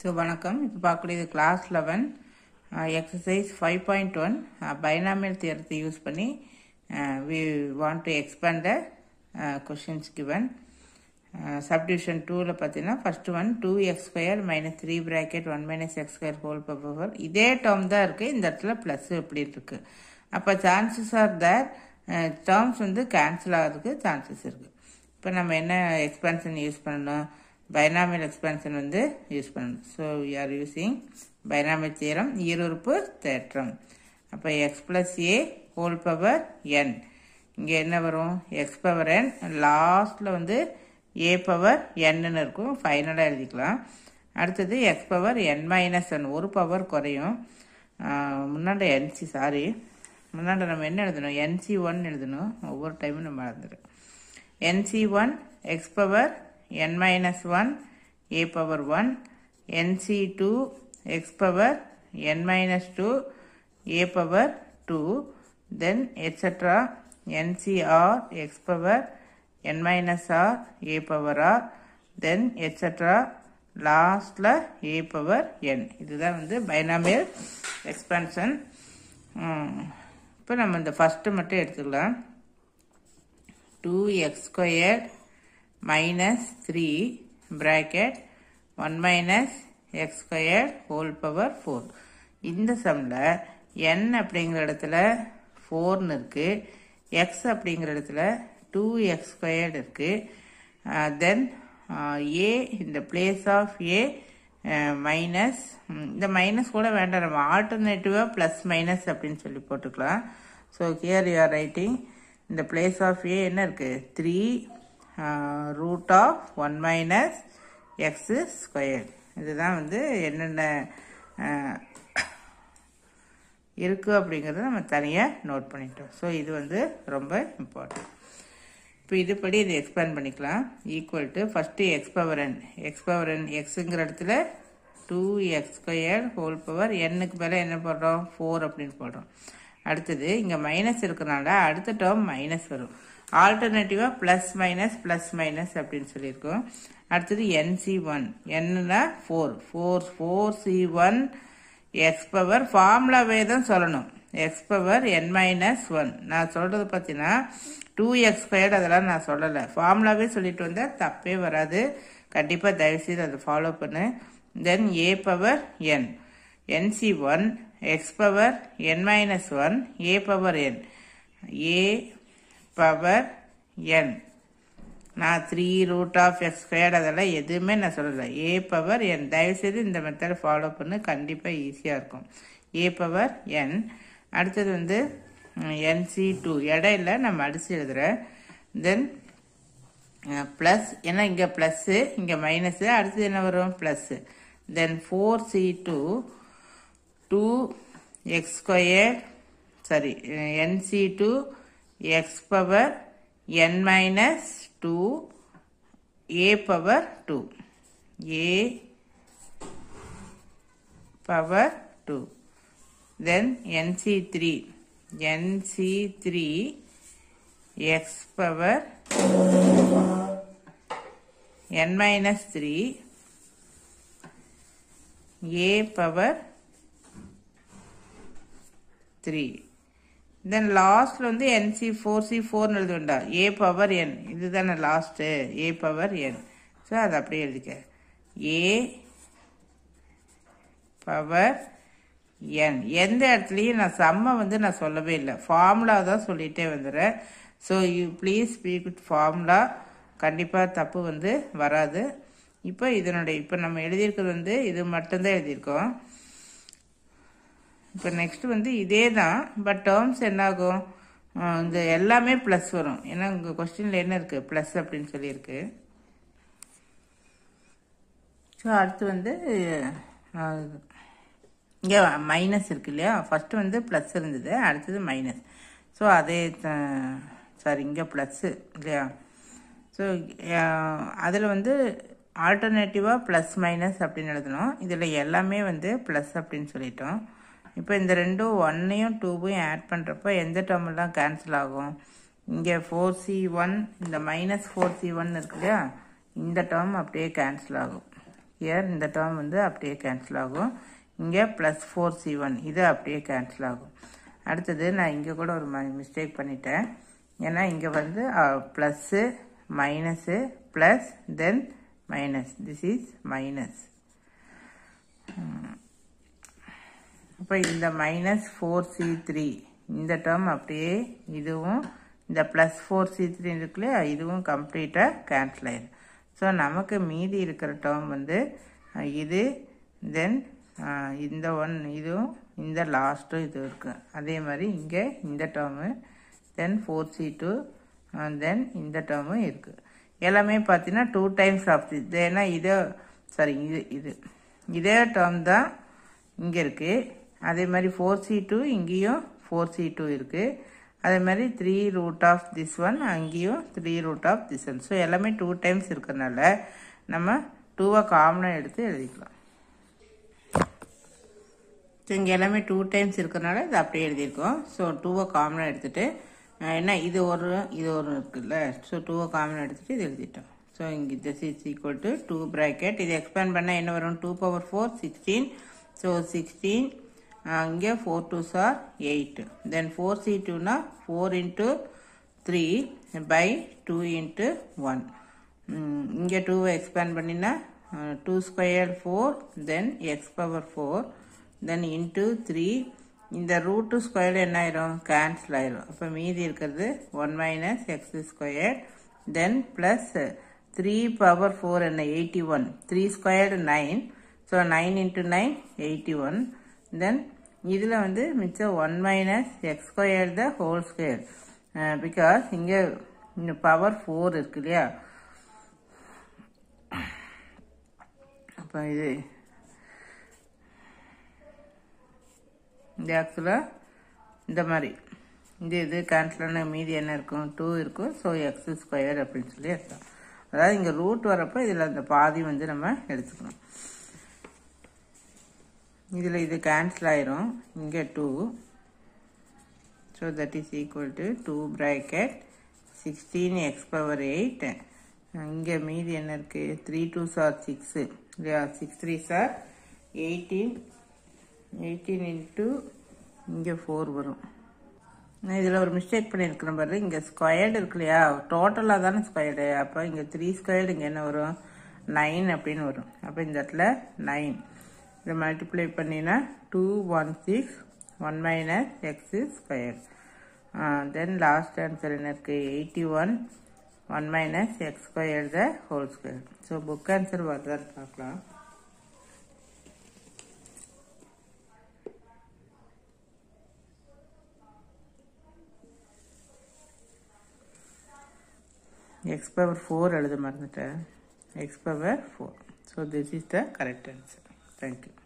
so வணக்கம் இப்போ பார்க்கக்கூடியது class eleven exercise five point one binomial தியரத்தை யூஸ் பண்ணி we want to expand the questions given subdivision டூவில் பார்த்தீங்கன்னா first one two x square minus three bracket one minus x square whole power இதே term தான் இருக்குது இந்த இடத்துல plus எப்படி இருக்கு அப்போ சான்சஸ் ஆர் தேர் டேர்ம்ஸ் வந்து கேன்சல் ஆகிறதுக்கு சான்சஸ் இருக்குது இப்போ நம்ம என்ன எக்ஸ்பென்ஷன் யூஸ் பண்ணணும் பைனாமியல் எக்ஸ்பென்ஷன் வந்து யூஸ் பண்ணணும் so we are using binomial theorem ஈருறுப்பு தேற்றம் அப்போ x plus a whole power n இங்கே என்ன வரும் எக்ஸ் பவர் என் லாஸ்ட்டில் வந்து ஏ பவர் என்னன்னு இருக்கும் ஃபைனலாக எழுதிக்கலாம் அடுத்தது x power n minus one ஒரு பவர் குறையும் முன்னாடி என்சி சாரி முன்னாடி நம்ம என்ன எழுதணும் என்சி ஒன் எழுதணும் ஒவ்வொரு டைமும் நம்ம மறந்துடும் n C one x power n minus 1 a power 1 nc2 x power n minus 2 a power 2 then etc ncr x power n minus r a power r then etc லாஸ்ட்ல a பவர் n இதுதான் வந்து binomial எக்ஸ்பென்ஷன் இப்போ நம்ம இந்த first மட்டும் எடுத்துக்கலாம் two x square minus 3 bracket 1 minus x square whole power 4 இந்த சம்ல n அப்படிங்கிற இடத்துல 4 இருக்கு x அப்படிங்கிற இடத்துல 2x squared இருக்கு தென் a இந்த பிளேஸ் ஆஃப் a மைனஸ் இந்த மைனஸ் கூட வேண்டாம் நம்ம ஆல்டர்னேட்டிவாக ப்ளஸ் மைனஸ் அப்படின்னு சொல்லி போட்டுக்கலாம் so here you are writing இந்த பிளேஸ் ஆஃப் ஏ என்ன இருக்குது three root of one minus x square இதுதான் வந்து என்னென்ன இருக்குது அப்படிங்கிறத நம்ம தனியாக நோட் பண்ணிட்டோம் ஸோ இது வந்து ரொம்ப இம்பார்ட்டன்ட் இப்போ இதுபடி இது எக்ஸ்பேண்ட் பண்ணிக்கலாம் equal to first x power n x power n எக்ஸுங்கிற இடத்துல two x square whole power என்னுக்கு மேலே என்ன போடுறோம் ஃபோர் அப்படின்னு போடுறோம் அடுத்தது இங்கே மைனஸ் இருக்கிறனால அடுத்த டேர்ம் மைனஸ் வரும் ஆல்டர்னேட்டிவாக ப்ளஸ் மைனஸ் ப்ளஸ் மைனஸ் அப்படின்னு சொல்லியிருக்கோம் அடுத்தது என்சி ஒன் என்னன்னா four four four C one x power ஃபார்முலாவே தான் சொல்லணும் x power n minus one நான் சொல்கிறது பார்த்தீங்கன்னா டூ எக்ஸ் ஸ்கொயர்டு அதெல்லாம் நான் சொல்லலை ஃபார்முலாவே சொல்லிட்டு வந்தால் தப்பே வராது கண்டிப்பாக தயவுசெய்து அதை ஃபாலோ பண்ணு then a power n n C one x power n minus one a power n a power n நான் three root of x squared அதெல்லாம் எதுவுமே நான் சொல்லலை ஏ பவர் என் தயவுசெய்து இந்த மெத்தடை ஃபாலோ பண்ணு கண்டிப்பாக ஈஸியாக இருக்கும் ஏ பவர் என் அடுத்தது வந்து என்சி டூ இடையில நம்ம அடித்து எழுதுகிறேன் தென் ப்ளஸ் ஏன்னா இங்கே ப்ளஸ்ஸு இங்கே மைனஸு அடுத்தது என்ன வரும் plus then four C two two x square sorry n C two x power n minus 2 a power 2 a power 2 then nc3 nc3 x power n minus 3 a power 3 then லாஸ்ட்ல வந்து NC four C ஃபோர்னு எழுத வேண்டாம் ஏ power n இதுதானே last a power n so அதை அப்படியே எழுதிக்க ஏ power என் எந்த இடத்துலையும் நான் செம்ம வந்து நான் சொல்லவே இல்லை ஃபார்முலா தான் சொல்லிகிட்டே வந்துடுறேன் so you please speak with formula கண்டிப்பாக தப்பு வந்து வராது இப்போ இதனுடைய இப்போ நம்ம எழுதியிருக்கிறது வந்து இது மட்டும்தான் எழுதியிருக்கோம் இப்போ நெக்ஸ்ட் வந்து இதே தான் பட் டேர்ம்ஸ் என்னாகும் இந்த எல்லாமே ப்ளஸ் வரும் ஏன்னா உங்கள் கொஸ்டினில் என்ன இருக்குது ப்ளஸ் அப்படின்னு சொல்லியிருக்கு ஸோ அடுத்து வந்து இங்கே மைனஸ் இருக்கு இல்லையா ஃபஸ்ட்டு வந்து ப்ளஸ் இருந்தது அடுத்தது மைனஸ் ஸோ அதே சாரி இங்கே ப்ளஸ்ஸு இல்லையா ஸோ அதில் வந்து ஆல்டர்னேட்டிவாக ப்ளஸ் மைனஸ் அப்படின்னு எழுதணும் இதில் எல்லாமே வந்து ப்ளஸ் அப்படின்னு சொல்லிட்டோம் இப்போ இந்த ரெண்டும் ஒன்னையும் டூவையும் ஆட் பண்ணுறப்ப எந்த டேர்மெல்லாம் கேன்சல் ஆகும் இங்கே ஃபோர் சி ஒன் இந்த மைனஸ் ஃபோர் சி ஒன் இருக்கு இல்லையா இந்த டேர்ம் அப்படியே கேன்சல் ஆகும் ஹியர் இந்த டேர்ம் வந்து அப்படியே கேன்சல் ஆகும் இங்கே ப்ளஸ் ஃபோர் சி ஒன் இது அப்படியே கேன்சல் ஆகும் அடுத்தது நான் இங்கே கூட ஒரு மிஸ்டேக் பண்ணிட்டேன் ஏன்னா இங்கே வந்து plus minus plus then minus this is minus அப்போ இந்த மைனஸ் ஃபோர் சி த்ரீ இந்த டேர்ம் அப்படியே இதுவும் இந்த ப்ளஸ் ஃபோர் சி த்ரீ இருக்குல்லையா இதுவும் கம்ப்ளீட்டாக கேன்சல் ஆயிடும் ஸோ நமக்கு மீதி இருக்கிற டேர்ம் வந்து இது தென் இந்த ஒன் இதுவும் இந்த லாஸ்ட்டும் இது இருக்குது அதே மாதிரி இங்கே இந்த term then four C two then இந்த டேர்மும் இருக்குது எல்லாமே பார்த்தீங்கன்னா டூ டைம்ஸ் ஆஃப் இது ஏன்னா இதே சாரி இது இது இதே டேர்ம் தான் இங்கே இருக்குது அதே மாதிரி ஃபோர் சி டூ இங்கேயும் ஃபோர் சி டூ இருக்குது அதே மாதிரி three root of this one அங்கேயும் three root of this one so எல்லாமே டூ டைம்ஸ் இருக்கிறதுனால நம்ம டூவை காமனாக எடுத்து எழுதிக்கலாம் ஸோ இங்கே எல்லாமே டூ டைம்ஸ் இருக்கிறனால இது அப்படியே எழுதியிருக்கோம் ஸோ டூவை காமனாக எடுத்துகிட்டு என்ன இது ஒரு இது ஒரு இருக்குல்ல ஸோ டூவை காமனாக எடுத்துகிட்டு இது எழுதிட்டோம் ஸோ இங்கே this is equal to two bracket இது எக்ஸ்பேண்ட் பண்ணால் என்ன வரும் two power four sixteen so sixteen இங்கே ஃபோர் டூ சார் எயிட் தென் ஃபோர் சி டூனா four into three by two into one இங்கே டூவை எக்ஸ்பேண்ட் பண்ணினா two square four then x power four then into three இந்த ரூட்டு ஸ்கொயர் என்ன ஆயிரும் cancel ஆயிரும் அப்போ மீதி இருக்கிறது one minus x square then plus three power four என்ன eighty one three squared nine so nine into nine eighty one then இதில் வந்து மிச்சம் one minus x square the whole square because இங்கே இந்த பவர் ஃபோர் இருக்கு இல்லையா அப்போ இது இந்த ஆக்சுவலாக இந்த மாதிரி இந்த இது கேன்சலான மீதி என்ன இருக்கும் டூ இருக்கும் ஸோ எக்ஸ் ஸ்கொயர் அப்படின்னு சொல்லி அர்த்தம் அதாவது இங்கே ரூட் வரப்போ இதில் அந்த பாதி வந்து நம்ம எடுத்துக்கணும் இதில் இது கேன்சல் ஆயிரும் இங்கே two so that is equal to two bracket sixteen x power eight இங்கே மீதி என்ன இருக்குது த்ரீ டூ சார் சிக்ஸு இல்லையா சிக்ஸ் த்ரீ சார் எயிட்டீன் எயிட்டீன் இன்ட்டு இங்கே ஃபோர் வரும் நான் இதில் ஒரு மிஸ்டேக் பண்ணியிருக்கிறேன் பாரு இங்கே ஸ்கொயர்டு இருக்கு இல்லையா டோட்டலாக தானே ஸ்கொயர்டு அப்போ இங்கே த்ரீ ஸ்கொயர்டு இங்கே என்ன வரும் நைன் அப்படின்னு வரும் அப்போ இந்த இடத்துல நைன் இதை மல்டிப்ளை பண்ணினா two one six one minus x square then last answer என்ன இருக்குது eighty one one minus x square the whole square so book answer வருதான்னு பார்க்கலாம் x power 4 எழுத மறந்துட்டேன் x power 4 so this is the correct answer thank you